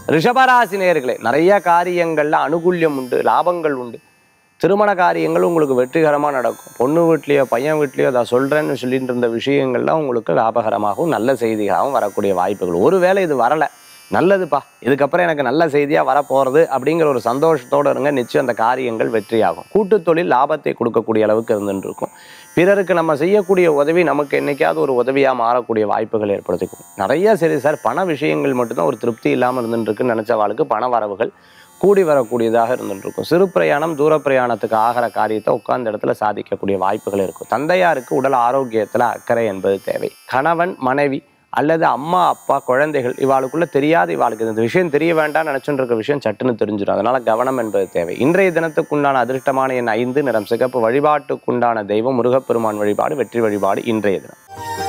ரிஷபராசி நேயர்களே நிறைய காரியங்கள்ல அனுகூல்யம் உண்டு லாபங்கள் உண்டு திருமண காரியங்கள் உங்களுக்கு வெற்றிகரமாக நடக்கும் பொண்ணு வீட்லேயோ பையன் வீட்லேயோ அதை சொல்கிறேன்னு சொல்லிட்டு இருந்த விஷயங்கள்லாம் உங்களுக்கு லாபகரமாகவும் நல்ல செய்தியாகவும் வரக்கூடிய வாய்ப்புகள் ஒருவேளை இது வரலை நல்லதுப்பா இதுக்கப்புறம் எனக்கு நல்ல செய்தியாக வரப்போகிறது அப்படிங்கிற ஒரு சந்தோஷத்தோடு இருங்க நிச்சயம் அந்த காரியங்கள் வெற்றியாகும் கூட்டுத் தொழில் லாபத்தை கொடுக்கக்கூடிய அளவுக்கு இருந்துட்டு இருக்கும் பிறருக்கு நம்ம செய்யக்கூடிய உதவி நமக்கு என்னைக்காவது ஒரு உதவியாக மாறக்கூடிய வாய்ப்புகள் ஏற்படுத்திக்கும் நிறைய சரி சார் பண விஷயங்கள் மட்டும்தான் ஒரு திருப்தி இல்லாமல் இருந்துட்டு இருக்குன்னு நினச்ச வாழ்க்கை பண வரவுகள் கூடி வரக்கூடியதாக இருந்துட்டு இருக்கும் சிறு பிரயாணம் தூர பிரயாணத்துக்கு ஆகிற காரியத்தை உட்கார்ந்த இடத்துல சாதிக்கக்கூடிய வாய்ப்புகள் இருக்கும் தந்தையாருக்கு உடல் ஆரோக்கியத்தில் அக்கறை என்பது தேவை கணவன் மனைவி அல்லது அம்மா அப்பா குழந்தைகள் இவாளுக்குள்ள தெரியாத இவாளுக்கு இந்த விஷயம் தெரிய வேண்டாம்னு நினச்சுட்டு இருக்க விஷயம் சட்டுன்னு தெரிஞ்சிடும் அதனால கவனம் என்பது தேவை இன்றைய தினத்துக்குண்டான அதிர்ஷ்டமான எண் ஐந்து நிறம் சிகப்பு வழிபாட்டுக்குண்டான தெய்வம் முருகப்பெருமான் வழிபாடு வெற்றி வழிபாடு இன்றைய தினம்